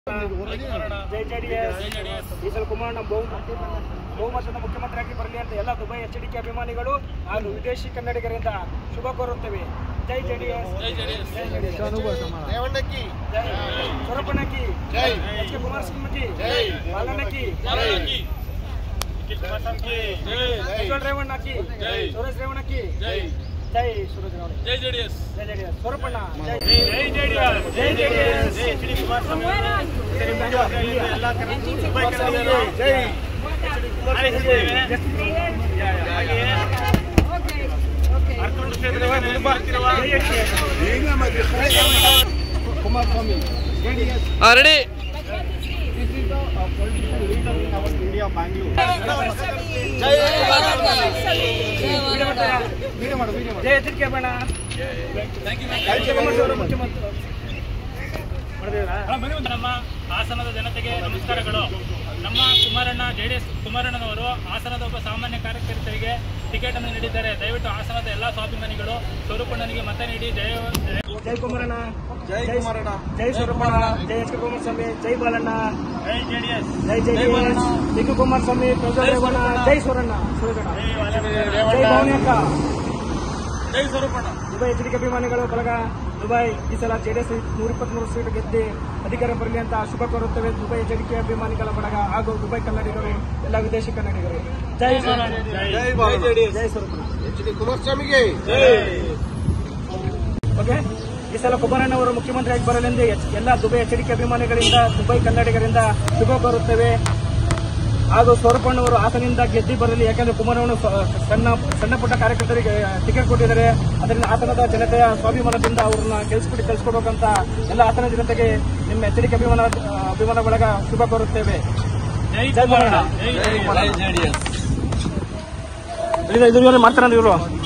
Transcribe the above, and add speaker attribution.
Speaker 1: ಜೈ JDS ಈ ಸಲ ಕುಮಾರಣ್ಣ ಬಹುಮತ ಬಹುಮತದ ಮುಖ್ಯಮಂತ್ರಿಯಾಗಿ ಬರಲಿ ಅಂತ ಎಲ್ಲ ದುಬೈ ಎಚ್ ಡಿ ಕೆ ಅಭಿಮಾನಿಗಳು ಹಾಗೂ ವಿದೇಶಿ ಕನ್ನಡಿಗರಿಂದ ಶುಭ ಕೋರುತ್ತೇವೆ ಜೈ ಜೆಡಿಎಸ್ ಜೈ ಜೆಡಿಎಸ್
Speaker 2: ರೇವಣ್ಣಕ್ಕಿ
Speaker 1: ಜೈ ಸ್ವರೂಪಣ್ಣಕ್ಕಿ
Speaker 2: ಜೈ.
Speaker 1: ಎಚ್ ಕೆ ಕುಮಾರಸ್ವಾಮಿ
Speaker 2: ಜೈ.
Speaker 1: ಬಾಲಣ್ಣಕ್ಕಿ ಪ್ರಜ್ವಲ್ ರೇವಣ್ಣಕ್ಕಿ ಸುರೇಶ್ ರೇವಣ್ಣಕ್ಕಿ ಜೈ ಸುರೇಶ್ ರೇವಣ್ಣ
Speaker 3: ಜೈ ಜೆಡಿಎಸ್
Speaker 1: ಜೈ ಜೆಡಿಎಸ್ ಸ್ವರೂಪಣ್ಣ ಜೈ
Speaker 3: ಜೈ ಜೆಡಿಎಸ್
Speaker 1: ಜೈ ಜೆಡಿಎಸ್
Speaker 2: ಜೈ Kumaraswamy JDS
Speaker 3: ready
Speaker 2: India Bangalore video ಮಾಡು ವಿಡಿಯೋ ಮಾಡು
Speaker 1: ಜೈ ಎಚ್ ಕೆ ಬಣ್ಣ ಕುಮಾರಸ್ವಾಮಿ ಮುಖ್ಯಮಂತ್ರಿ ಮಾಡಿದ್ದೀರಾ
Speaker 3: ನಮ್ಮ ಹಾಸನದ ಜನತೆಗೆ ನಮಸ್ಕಾರಗಳು ನಮ್ಮ ಕುಮಾರಣ್ಣ ಜೆ ಡಿ ಎಸ್ ಕುಮಾರಣ್ಣನವರು ಹಾಸನದ ಒಬ್ಬ ಸಾಮಾನ್ಯ ಕಾರ್ಯಕರ್ತರಿಗೆ ಟಿಕೆಟ್ ಅನ್ನು ನೀಡಿದ್ದಾರೆ ದಯವಿಟ್ಟು ಹಾಸನದ ಎಲ್ಲ ಸ್ವಾಭಿಮಾನಿಗಳು ಸ್ವರೂಪಣ್ಣನಿಗೆ ಮತ ನೀಡಿ ಜಯ ಜಯ-
Speaker 1: ಜೈ ಕುಮಾರಣ್ಣ
Speaker 2: ಜೈ ಕುಮಾರಣ್ಣ.
Speaker 1: ಜೈ ಸ್ವರೂಪಣ್ಣ ಜೈ ಎಚ್ ಕೆ ಕುಮಾರಸ್ವಾಮಿ ಜೈ ಬಾಲಣ್ಣ
Speaker 3: ಜೈ ಜೆಡಿಎಸ್
Speaker 1: ಜೈ ಜೈ ಡಿ ಕೆ ಕುಮಾರಸ್ವಾಮಿ ಪ್ರಜ್ವಲ್ ರೇವಣ್ಣ ಜೈ ಸ್ವರಣ್ಣ ಸುರೇಗಣ್ಣ ಜೈ ಭವಾನಿ ಅಕ್ಕ
Speaker 3: ಜೈ ಸ್ವರೂಪಣ್ಣ
Speaker 1: ದುಬೈ ಎಚ್ ಡಿ ಕೆ ಅಭಿಮಾನಿಗಳು ಬಳಗ ದುಬೈ ಈ ಸಲ ಜೆಡಿಎಸ್ ನೂರ ಇಪ್ಪತ್ಮೂರು ಸೀಟ್ ಗೆದ್ದು ಅಧಿಕಾರ ಬರಲಿ ಅಂತ ಶುಭ ಕೋರುತ್ತೇವೆ ದುಬೈ ಎಚ್ ಡಿ ಕೆ ಅಭಿಮಾನಿಗಳ ಬಳಗ ಹಾಗೂ ದುಬೈ ಕನ್ನಡಿಗರು ಎಲ್ಲ ವಿದೇಶಿ ಕನ್ನಡಿಗರು ಜೈ ಸ್ವರಣ್ಣ.
Speaker 2: ಜೈ ಬಾಲಣ್ಣ.
Speaker 1: ಜೈ ಸ್ವರೂಪ
Speaker 2: ಎಚ್ ಡಿ ಕುಮಾರಸ್ವಾಮಿಗೆ
Speaker 1: ಓಕೆ ಈ ಸಲ ಕುಮಾರಣ್ಣ ಅವರು ಮುಖ್ಯಮಂತ್ರಿಯಾಗಿ ಬರಲೆಂದು ಎಚ್- ಎಲ್ಲ ದುಬೈ ಎಚ್ ಡಿ ಕೆ ಅಭಿಮಾನಿಗಳಿಂದ ದುಬೈ ಕನ್ನಡಿಗರಿಂದ ಶುಭ ಕೋರುತ್ತೇವೆ ಹಾಗೂ ಸ್ವರೂಪಣ್ಣವರು ಆತನಿಂದ ಗೆದ್ದಿ ಬರಲಿ ಯಾಕಂದ್ರೆ ಕುಮಾರಣ್ಣ ಸ- ಸಣ್ಣ ಸಣ್ಣ ಪುಟ್ಟ ಕಾರ್ಯಕರ್ತರಿಗೆ ಟಿಕೆಟ್ ಕೊಟ್ಟಿದ್ದಾರೆ ಅದರಿಂದ ಆತನದ ಜನತೆಯ ಸ್ವಾಭಿಮಾನದಿಂದ ಅವ್ರನ್ನ ಗೆಲ್ಸ್ಬಿಟ್ಟು ಕಳ್ಸ್ಕೊಡ್ಬೇಕಂತ ಎಲ್ಲ ಆತನ ಜನತೆಗೆ ನಿಮ್ಮ ಎಚ್ ಡಿ ಕೆ ಅಭಿಮಾನ ಅಭಿಮಾನ ಬಳಗ ಶುಭ ಕೋರುತ್ತೇವೆ
Speaker 3: ಜೈ
Speaker 1: ಜೈ
Speaker 3: ಕುಮಾರಣ್ಣ
Speaker 1: ಕುಮಾರಣ್ಣ.
Speaker 3: ಜೈ ಜೆಡಿಎಸ್
Speaker 1: ಇದು ಇದ್ರ ಮಾಡ್ತಾರ ಇವರು